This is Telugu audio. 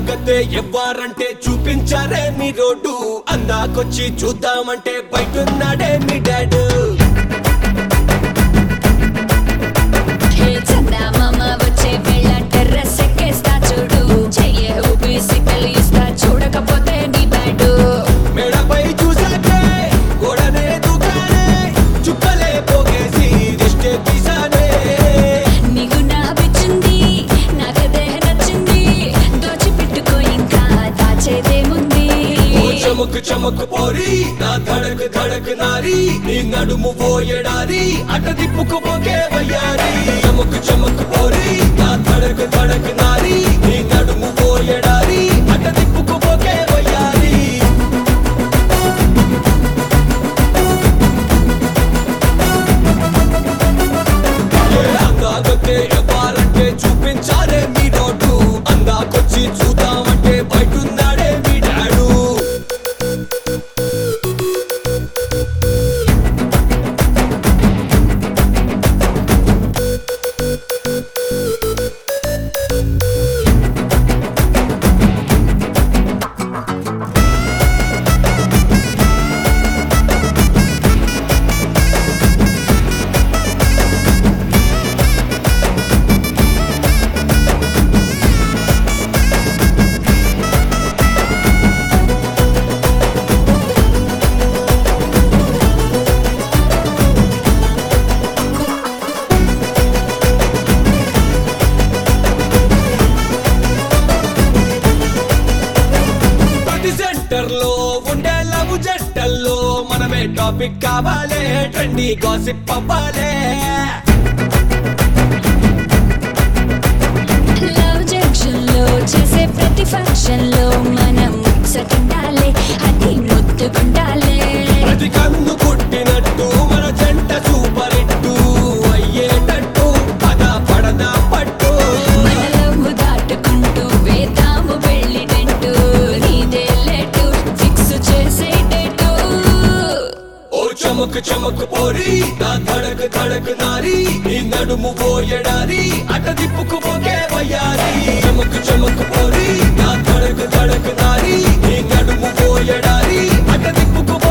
అందగతే ఎవ్వారంటే చూపించారే మీ రోడ్డు అందాకొచ్చి చూద్దామంటే బయటున్నాడే మీ డాడు హే చందమామ వచ్చే వేళ టెర్రస్ ఎక్కేస్తా చూడు చెయ్యే ఊపి సిగ్నల్ ఇస్తా చూడకపోతే నీ బ్యాడు మెడపై చూసాకే గోడనే దూకానే చుక్కలే పోగేసి దిష్టే తీసానే నీకు నా పిచ్చింది నాకదే నచ్చింది దోచిపెట్టుకో ఇంకా దాచేదేముంది ఓ చమక్ చమక్ పోరి నా ధడక్ ధడక్ నారి నీ నడుము పోయడారి అట దిప్పుకు పోకే వయ్యారి చమక్ చమక్ పోరి నా ధడక్ ధడక్ నారి నీ నడుము పోయడారి అట దిప్పుకు పోకే వయ్యారి ఏ అందాకొచ్చే ఎవ్వాలంటే చూపించారే మీ రోడ్డు అందాకొచ్చి చూద్దామంటే బయటున్నాడే మీ డాడు ప్రతి సెంటర్ లో ఉండే లవ్ జంటల్లో మనమే టాపిక్ కావాలే ట్రెండీ గాసిప్ అవ్వాలే లవ్ జంక్షన్ లో చేసే ప్రతి ఫంక్షన్ లో మనం ముచ్చటుండాలి అది ముద్దుకుండాలి ప్రతి కన్ను కొట్టినట్టు మన జంట సూపర్ హిట్టు అయ్యేటట్టు పద పడదా పట్టు మన లవ్ దాటుకుంటూ వేద్దాము వెళ్ళినట్టు నీదే లేటు ఫిక్స్ చేసే డేటు ఓ చమక్ చమక్ పోరి నా ధడక్ ధడక్ నారి నీ నడుము పోయడారి అట దిప్పుకు పోకే వయ్యారి చమక్ చమక్ పోరి నా ధడక్ ధడక్ నారి నీ నడుము పోయడారి అట దిప్పుకు